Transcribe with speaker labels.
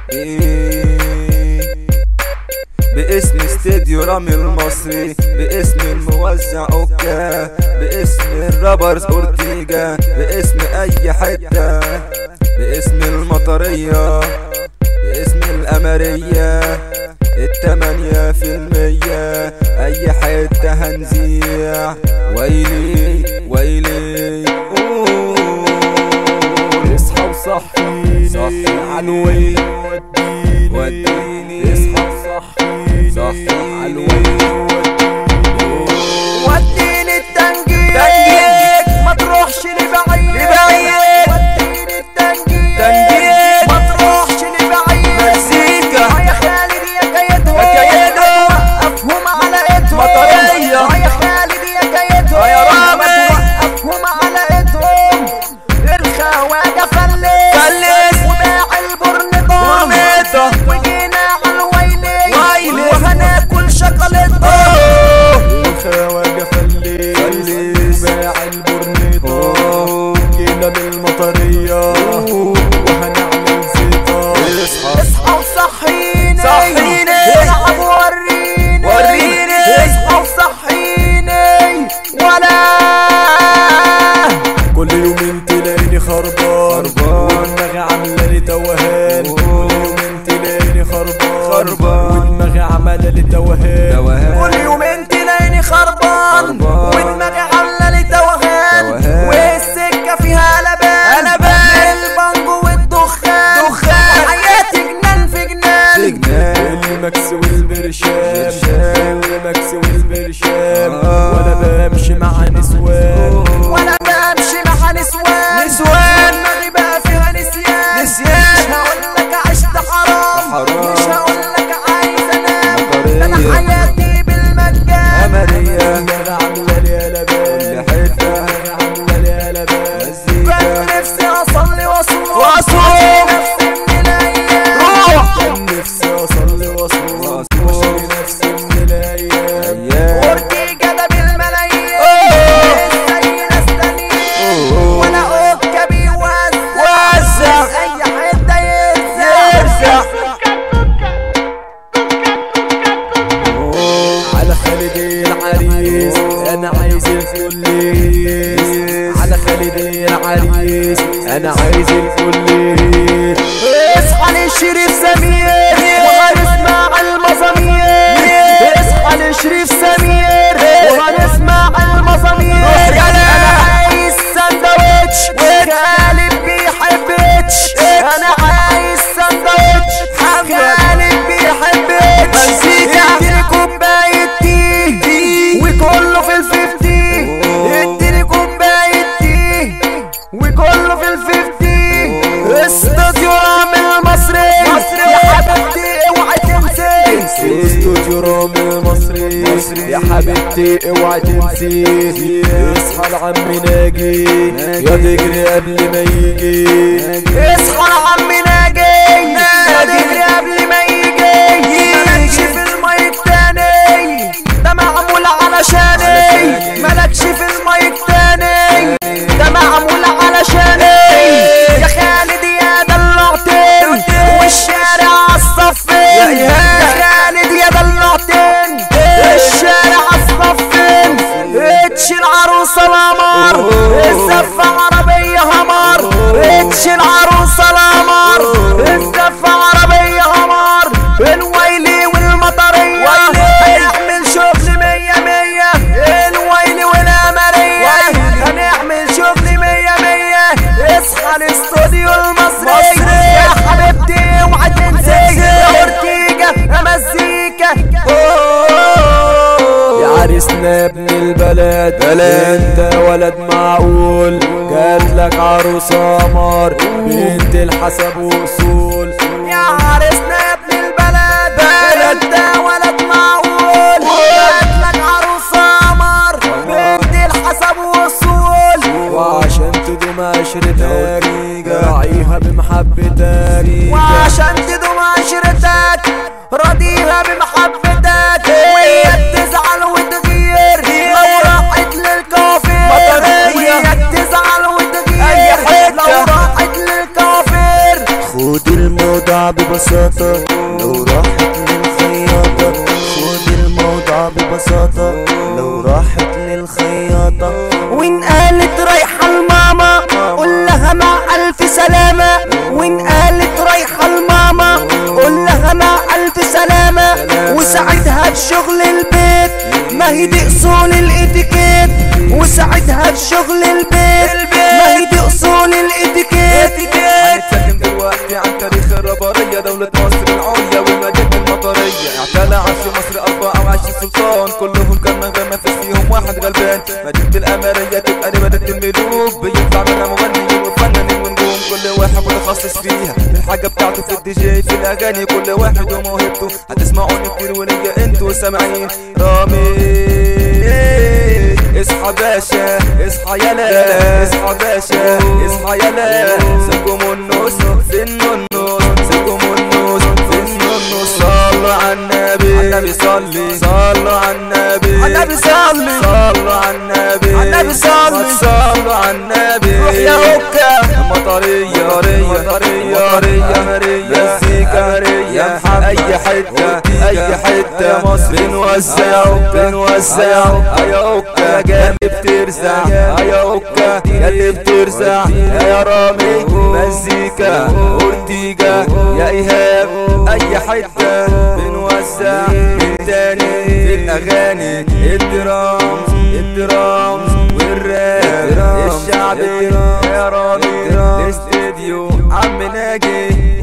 Speaker 1: إيه. باسم استديو رامي المصري باسم الموزع اوكا باسم الرابرز اورتيجا باسم اي حتة باسم المطرية باسم الامرية التمانية في المية اي حتة هنزيع ويلي ويلي أوه.
Speaker 2: اصحى وصحيني
Speaker 1: صحيني.
Speaker 2: عالوين وديني
Speaker 1: وديني.
Speaker 2: اصحى وصحيني
Speaker 1: صحيني.
Speaker 2: عالوين
Speaker 3: وديني التنجيد
Speaker 1: تنجيد.
Speaker 3: ما تروحش لبعيد
Speaker 1: لبعيد.
Speaker 3: وديني التنجيد
Speaker 1: تنجيد.
Speaker 3: ما تروحش لبعيد
Speaker 1: مزيكا.
Speaker 3: يا خالد يا كيدهم
Speaker 1: يا كيدهم.
Speaker 3: وقفهم على ايدهم
Speaker 1: مطرية.
Speaker 3: يا خالد يا كيدهم
Speaker 1: يا رامي.
Speaker 3: وقفهم على ايدهم الخواجة فلس
Speaker 1: فلس.
Speaker 3: وباع البرنيطة
Speaker 1: برنيطة.
Speaker 3: وجينا على الويلي
Speaker 1: ويلي.
Speaker 3: وهناكل شوكولاتة
Speaker 2: الخواجة فليس
Speaker 1: فليس.
Speaker 2: باع البرنيطة
Speaker 1: أوه.
Speaker 2: جينا من المطرية وهنعمل زيطة
Speaker 1: اصحى
Speaker 3: اصحى وصحيني
Speaker 1: صحيني.
Speaker 3: العب وريني
Speaker 1: وريني.
Speaker 3: اصحى وصحيني ولا
Speaker 2: كل يومين تلاقيني خربان
Speaker 1: خربان.
Speaker 2: ودماغي عاملة لي توهان
Speaker 1: أوه.
Speaker 2: كل يومين تلاقيني خربان
Speaker 1: خربان.
Speaker 2: ودماغي عاملة لي توهان
Speaker 1: توهان
Speaker 3: كل يومين تلاقيني خربان
Speaker 1: خربان.
Speaker 3: ودماغي عامله لي توهان
Speaker 1: توهان.
Speaker 3: والسكه فيها لبان
Speaker 1: لبان.
Speaker 3: البانجو والدخان
Speaker 1: دخان.
Speaker 3: حياتي جنان في جنان
Speaker 1: سجنان
Speaker 2: المكس والبرشام
Speaker 1: برشام.
Speaker 2: المكس والبرشام
Speaker 1: آه.
Speaker 2: وانا بمشي مع نسوان
Speaker 3: ولا بمشي مع نسوان
Speaker 1: نسوان.
Speaker 3: دماغي بقى فيها نسيان
Speaker 1: نسيان.
Speaker 3: مش هقول لك عشت حرام
Speaker 1: حرام.
Speaker 3: مش هقول لك عايز انام
Speaker 1: مطرية.
Speaker 3: ده انا حياتي بالمجان
Speaker 1: أمرية
Speaker 2: دماغي عاملة لي قلبان
Speaker 1: كل حتة.
Speaker 2: دماغي عاملة لي قلبان
Speaker 1: مزيكا
Speaker 3: كان نفسي اصلي واصوم
Speaker 1: وأصوم.
Speaker 3: نفسي من الايام
Speaker 1: روح
Speaker 2: كان نفسي اصلي واصوم
Speaker 1: وأصوم.
Speaker 2: واشتري نفسي من الايام
Speaker 1: ايام
Speaker 3: اورتيجا ده بالملايين
Speaker 1: أوه.
Speaker 3: زي ناس تانيين
Speaker 1: أوه.
Speaker 3: وانا اوكا بيوزع
Speaker 1: وزع.
Speaker 3: اي حته يرزع
Speaker 1: يرزع.
Speaker 2: على خالدي العريس انا عايز الكل على خالدي العريس انا عايز الكل
Speaker 3: اصحى للشريف سمير وهنسمع المزامير اصحى للشريف سمير وهنسمع المزامير انا عايز ساندوتش خالد بيحبتش انا عايز ساندوتش خالد بيحبتش
Speaker 1: مزيكا.
Speaker 3: اديني كوباية تي وكله في الفيفتي اديني كوباية تي وكله في الفيفتي استوديو رامي المصري يا حبيبتي اوعي تنسي
Speaker 2: استوديو رامي المصري
Speaker 1: مصري.
Speaker 2: يا حبيبتي اوعي تنسي اصحى العم ناجي يا تجري قبل ما يجي
Speaker 3: اصحى يا عم ناجي نادي قبل ما يجي مالكش في المايك تاني ده معمول علشاني مالكش في المايك تاني ده معمول علشاني يا خالد يا دلوعتين والشارع عالصفين يا خالد يا دلوعتين الشارع عالصفين اتش العروسة القمر الزفة عربية همر اتش العروسة القمر الزفة عربية همر الويلي والمطرية هنعمل شغل مية مية الويلي والأمرية هنعمل شغل مية مية اصحى الاستوديو المصري يا حبيبتي اوعى تنسي يا اورتيجا يا مزيكا
Speaker 2: يا عريسنا يا ابن البلد
Speaker 1: بلد.
Speaker 2: انت ولد معقول جاتلك عروسة قمر بنت الحسب وصول
Speaker 3: يا عريسنا يا ابن البلد بلد ده ولد معقول جاتلك عروسة قمر بنت الحسب والصول
Speaker 2: وعشان تدوم عشرتك راعيها بمحبتك
Speaker 3: وعشان تدوم عشرتك راضيها بمحبتك وهي تزعل وتغير لو راحت للكافر
Speaker 1: مطرية.
Speaker 3: وهي تزعل وتغير
Speaker 1: أي حتة.
Speaker 3: لو راحت للكافر
Speaker 1: خد المية
Speaker 3: الموضوع ببساطة لو راحت للخياطة خد الموضوع ببساطة لو راحت للخياطة وإن قالت رايحة لماما قول لها مع ألف سلامة وإن قالت رايحة لماما قول لها مع ألف سلامة وساعدها في شغل البيت ما هي دي أصول الإتيكيت وساعدها في شغل البيت ما هي دي أصول الإتيكيت
Speaker 2: هنتكلم دلوقتي عن تاريخ الربارية دولة مصر العليا والمدينة المطرية اعتلى عرش مصر أربعة وعشرين سلطان كلهم كان من غير ما فيش فيهم واحد غلبان مدينة الأمارية تبقى لمدينة الملوك بيطلع منها مغنيين وفنانين ونجوم كل واحد متخصص فيها الحاجة بتاعته في الدي جي في الأغاني كل واحد وموهبته هتسمعوني كتير وليا انتوا سامعين رامي اصحى باشا اصحى يلا اصحى باشا اصحى يلا سكم النص في النص سكم النص في النص صلوا على النبي النبي صلي صلوا على النبي
Speaker 3: النبي صلي.
Speaker 2: صلوا على النبي
Speaker 3: النبي صلي.
Speaker 2: صلوا على النبي
Speaker 3: روح يا هوكا.
Speaker 2: مطرية مطرية مطرية مطرية مزيكا يا محمد اي حتة اي حتة مصر بنوزع بنوزع يا اوكا يا جامد بترزع يا اوكا يا اللي بترزع يا رامي مزيكا اورتيجا يا ايهاب اي حتة بنوزع من تاني في الاغاني الدرامز الدرامز والراب الشعبي يا رامي الاستديو عم ناجي